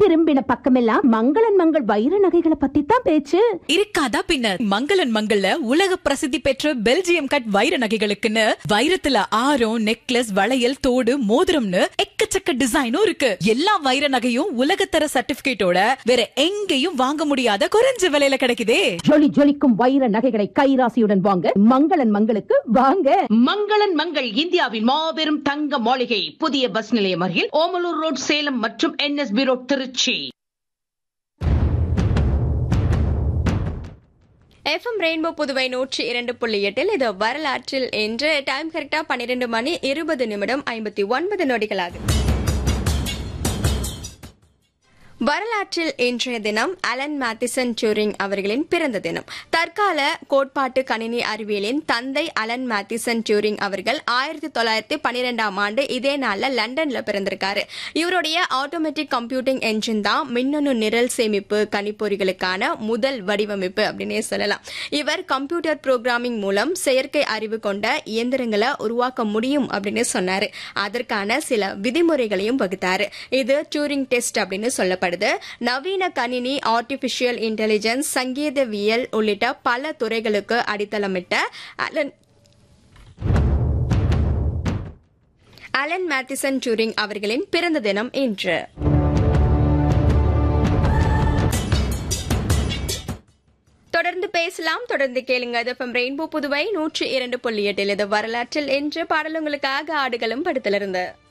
திரும்பின பக்கமெல்லாம் மங்களன் மங்கள் வைர நகைகளை பத்தி தான் பேச்சு இருக்காதா பின்ன மங்களன் மங்கள்ல உலக பிரசித்தி பெற்ற பெல்ஜியம் கட் வைர நகைகளுக்குன்னு வைரத்துல ஆரம் நெக்லஸ் வளையல் தோடு மோதிரம்னு எக்கச்சக்க டிசைனும் இருக்கு எல்லா வைர நகையும் உலகத்தர சர்டிபிகேட்டோட வேற எங்கேயும் வாங்க முடியாத குறைஞ்ச விலையில கிடைக்குதே ஜொலி ஜொலிக்கும் வைர நகைகளை கைராசியுடன் வாங்க மங்களன் மங்களுக்கு வாங்க மங்களன் மங்கள் இந்தியாவின் மாபெரும் தங்க மாளிகை புதிய பஸ் நிலையம் அருகில் ஓமலூர் ரோட் சேலம் மற்றும் NSB road Trichy FM Rainbow Puduvai நூற்றி இரண்டு புள்ளி எட்டில் இது வரலாற்றில் என்று டைம் கரெக்டா பன்னிரெண்டு மணி இருபது நிமிடம் ஐம்பத்தி ஒன்பது நொடிகளாகும் வரலாற்றில் இன்றைய தினம் அலன் மேத்திசன் டியூரிங் அவர்களின் பிறந்த தினம் தற்கால கோட்பாட்டு கணினி அறிவியலின் தந்தை அலன் மேத்திசன் டியூரிங் அவர்கள் ஆயிரத்தி தொள்ளாயிரத்தி பன்னிரெண்டாம் ஆண்டு இதே நாள்ல லண்டன்ல பிறந்திருக்காரு இவருடைய ஆட்டோமேட்டிக் கம்ப்யூட்டிங் என்ஜின் தான் மின்னணு நிரல் சேமிப்பு கணிப்பொறிகளுக்கான முதல் வடிவமைப்பு அப்படின்னே சொல்லலாம் இவர் கம்ப்யூட்டர் புரோகிராமிங் மூலம் செயற்கை அறிவு கொண்ட இயந்திரங்களை உருவாக்க முடியும் அப்படின்னு சொன்னாரு அதற்கான சில விதிமுறைகளையும் வகுத்தாரு இது டியூரிங் டெஸ்ட் அப்படின்னு சொல்லப்படுது நவீன கணினி ஆர்டிபிஷியல் இன்டெலிஜென்ஸ் சங்கீதவியல் உள்ளிட்ட பல துறைகளுக்கு அடித்தளமிட்ட அலன் அலன் மேத்திசன் டியூரிங் அவர்களின் பிறந்த தினம் இன்று தொடர்ந்து பேசலாம் தொடர்ந்து கேளுங்க எஃப்எம் ரெயின்போ புதுவை நூற்றி இரண்டு புள்ளி எட்டில் இது வரலாற்றில் என்று பாடல் உங்களுக்காக ஆடுகளும் படுத்திலிருந்து